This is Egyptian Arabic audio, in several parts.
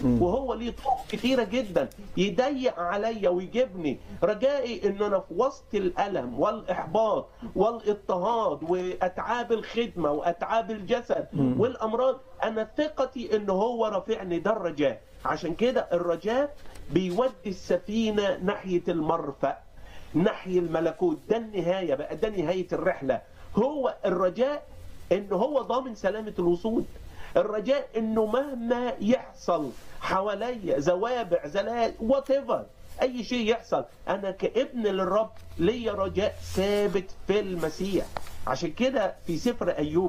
وهو ليه طرق كتيره جدا يضيق عليا ويجيبني رجائي ان انا في وسط الالم والاحباط والاضطهاد واتعاب الخدمه واتعاب الجسد والامراض انا ثقتي ان هو رافعني ده الرجاء عشان كده الرجاء بيودي السفينه ناحيه المرفأ نحي الملكوت ده النهايه بقى ده نهايه الرحله هو الرجاء ان هو ضامن سلامه الوصول الرجاء انه مهما يحصل حواليا زوابع زلال وات اي شيء يحصل انا كابن للرب ليا رجاء ثابت في المسيح عشان كده في سفر ايوب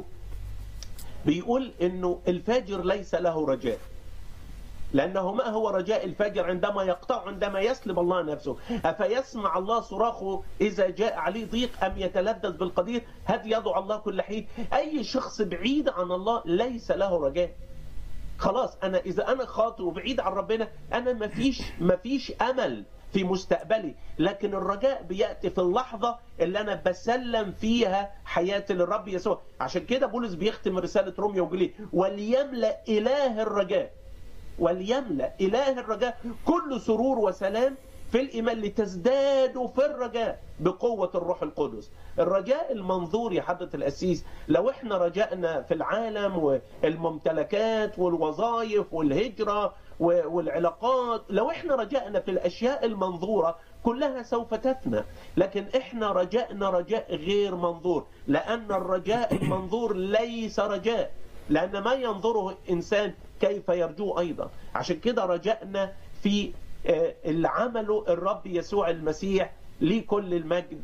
بيقول انه الفاجر ليس له رجاء لأنه ما هو رجاء الفاجر عندما يقطع عندما يسلب الله نفسه أفيسمع الله صراخه إذا جاء عليه ضيق أم يتلذذ بالقدير هل يدعو الله كل حين أي شخص بعيد عن الله ليس له رجاء خلاص أنا إذا أنا خاطئ وبعيد عن ربنا أنا مفيش مفيش أمل في مستقبلي لكن الرجاء بيأتي في اللحظة اللي أنا بسلم فيها حياتي للرب يسوع عشان كده بولس بيختم رسالة روميا ويقول إيه وليملأ إله الرجاء وليملأ إله الرجاء كل سرور وسلام في الإيمان لتزدادوا في الرجاء بقوة الروح القدس الرجاء المنظور يا حضرة الأسيس لو احنا رجائنا في العالم والممتلكات والوظائف والهجرة والعلاقات لو احنا رجائنا في الأشياء المنظورة كلها سوف تفنى لكن احنا رجائنا رجاء غير منظور لأن الرجاء المنظور ليس رجاء لأن ما ينظره إنسان كيف يرجوه أيضا عشان كده رجائنا في اللي عمله الرب يسوع المسيح لكل المجد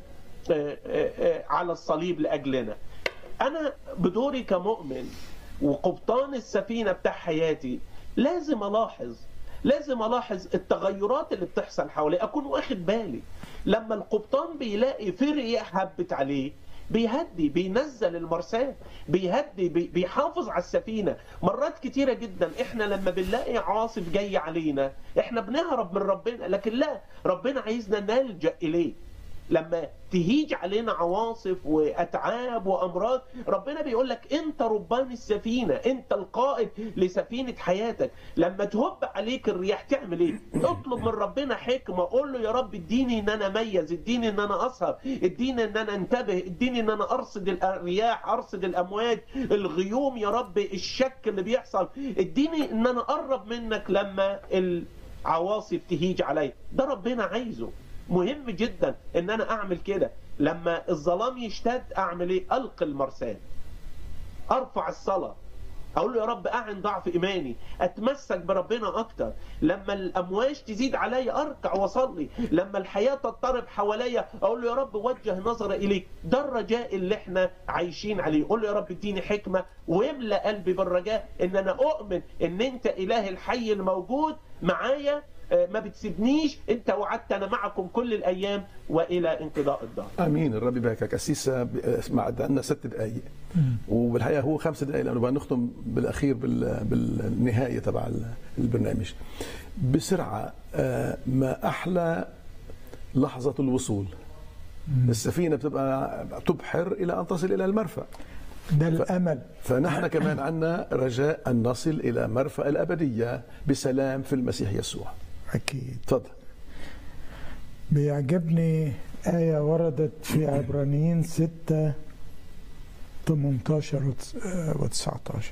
على الصليب لأجلنا أنا بدوري كمؤمن وقبطان السفينة بتاع حياتي لازم ألاحظ لازم ألاحظ التغيرات اللي بتحصل حوالي أكون واخد بالي لما القبطان بيلاقي في رياح هبت عليه بيهدي بينزل المرساه بيهدي بي بيحافظ على السفينه مرات كتيره جدا احنا لما بنلاقي عاصف جاي علينا احنا بنهرب من ربنا لكن لا ربنا عايزنا نلجا اليه لما تهيج علينا عواصف واتعاب وامراض ربنا بيقول لك انت ربان السفينه انت القائد لسفينه حياتك لما تهب عليك الرياح تعمل ايه اطلب من ربنا حكمه قول له يا رب اديني ان انا اميز اديني ان انا اسهر اديني ان انا انتبه اديني ان انا ارصد الرياح ارصد الامواج الغيوم يا رب الشك اللي بيحصل اديني ان انا اقرب منك لما العواصف تهيج عليا ده ربنا عايزه مهم جدا ان انا اعمل كده لما الظلام يشتد اعمل ايه القي المرساه ارفع الصلاه اقول له يا رب اعن ضعف ايماني اتمسك بربنا اكتر لما الامواج تزيد عليا اركع واصلي لما الحياه تضطرب حواليا اقول له يا رب وجه نظري اليك ده الرجاء اللي احنا عايشين عليه قول له يا رب اديني حكمه واملا قلبي بالرجاء ان انا اؤمن ان انت اله الحي الموجود معايا ما بتسيبنيش انت وعدت انا معكم كل الايام والى انقضاء الدهر امين الرب يباركك اسيس اسمع عندنا ست دقائق وبالحقيقه هو خمس دقائق لانه بدنا نختم بالاخير بالنهايه تبع البرنامج بسرعه ما احلى لحظه الوصول السفينه بتبقى تبحر الى ان تصل الى المرفأ ده الامل فنحن كمان عندنا رجاء ان نصل الى مرفأ الابديه بسلام في المسيح يسوع اكيد تفضل بيعجبني آية وردت في عبرانيين 6 18 و 19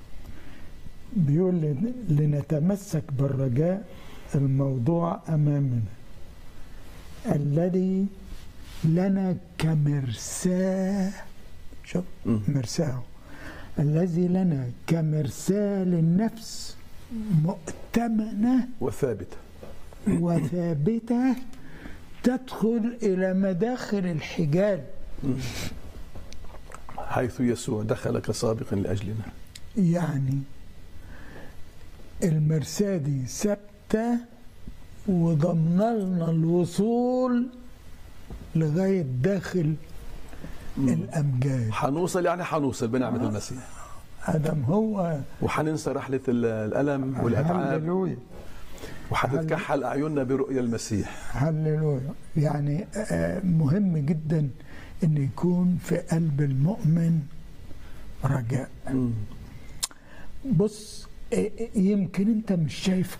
بيقول لنتمسك بالرجاء الموضوع أمامنا الذي لنا كمرساه شوف مرساه الذي لنا كمرساه للنفس مؤتمنة وثابتة وثابتة تدخل إلى مداخل الحجال حيث يسوع دخل كسابق لأجلنا يعني المرساة دي ثابتة وضمن لنا الوصول لغاية داخل الأمجاد حنوصل يعني حنوصل بنعمة المسيح ادم هو وحننسى رحلة الألم والأتعاب هللويا وحتتكحل أعيننا برؤيا المسيح هللويا يعني مهم جدا أن يكون في قلب المؤمن رجاء بص آه، يمكن انت مش شايف